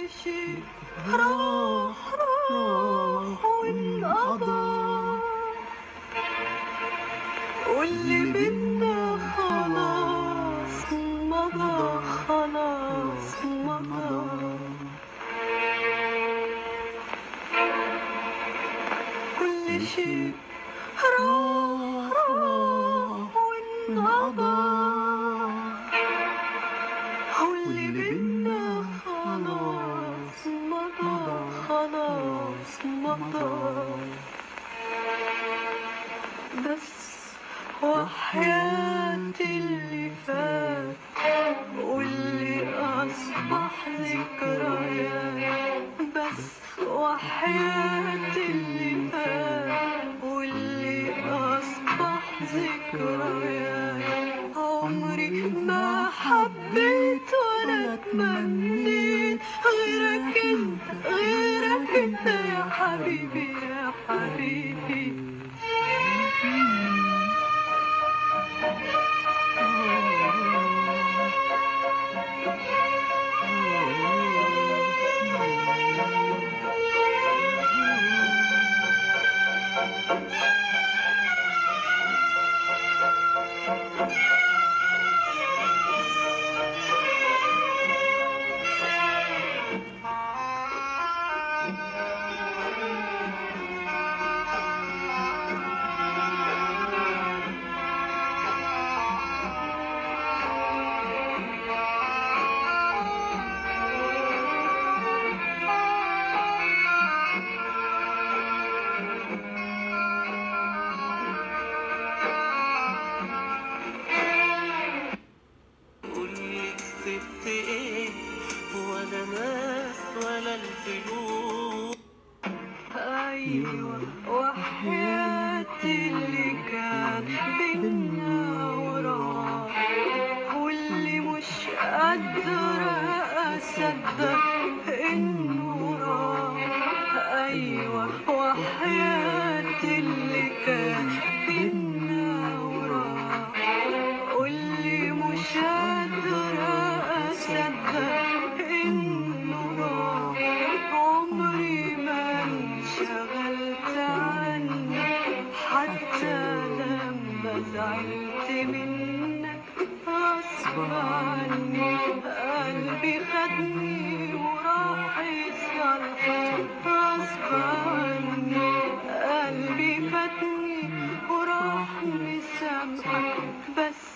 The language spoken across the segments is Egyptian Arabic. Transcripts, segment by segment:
شيء راح راح وانقضى واللي بينا خلاص مضى خلاص مضى كل شيء راح راح وانقضى واللي بينا خلاص مضى خلاص مضى بس وحياة اللي فات واللي أصبح ذكريات بس وحياة اللي فات واللي أصبح ذكريات عمري ما حبيت ولا تمنيت غيرك انت غيرك انت يا حبيبي يا حبيبي قولي كسبت ايه ولا ناس ولا الفلوس أيوة وحياتي اللي كان بينا وراح واللي مش قادرة أصدق إنه راح أيوة وحياتي اللي كان بينا وراح واللي مش قادرة أصدق إنه راح عمري ما انشغلت عنك حتى لما زعلت منك غصب عني قلبي خدني وراح يصلح غصب عني قلبي فاتني وراح مسامحك بس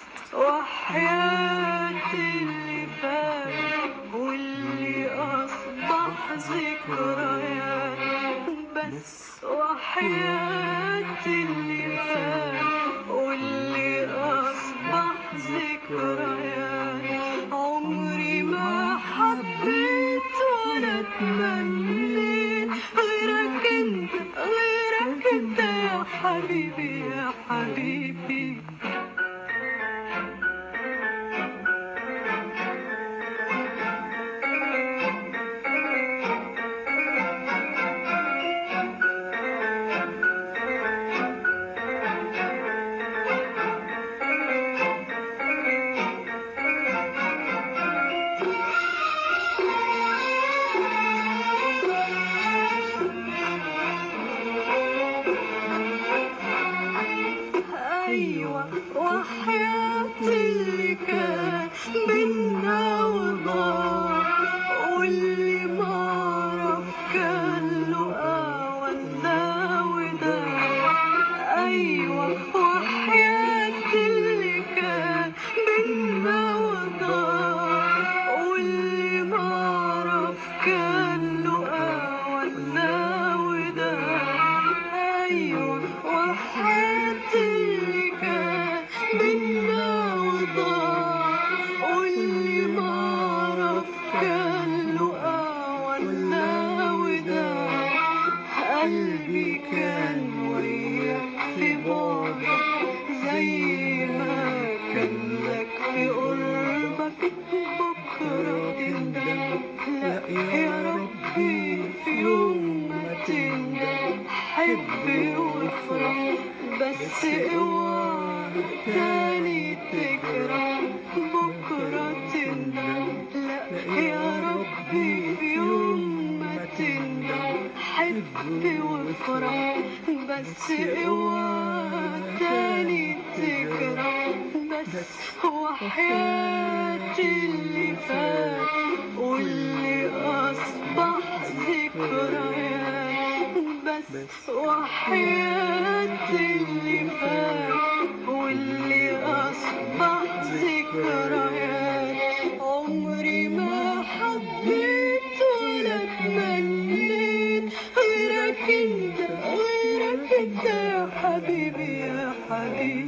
وحياتي اللي فات واللي أصبح ذكريات بس وحياتي اللي فات واللي أصبح ذكريات عمري ما حبيت ولا تمنيت غيرك انت غيرك انت يا حبيبي يا حبيبي أيوة وحياتي اللي كان بينا وضاع واللي ما عرف كان له ولا وداع أيوة وحياتي اللي كان بينا وضاع واللي ما عرف كان له ولا وداع أيوة وحياتي اللي كان بينا وضاع واللي ما عرف كان له ولا وداع قلبي كان وياك في بعدك زي ما كان لك في قربك بكرة تندم لا يا ربي في يوم ما تندم حب وافرح بس اوعى تاني تجرح بكرة تندم لا يا ربي في يوم صاحبي وافرح بس اوعى تاني تكره بس وحياتي اللي فات واللي اصبح ذكريات بس وحياتي اللي فات واللي اصبح ذكريات عمري ما حبيت ولا تمنيت غيرك انت غيرك انت يا حبيبي يا حبيبي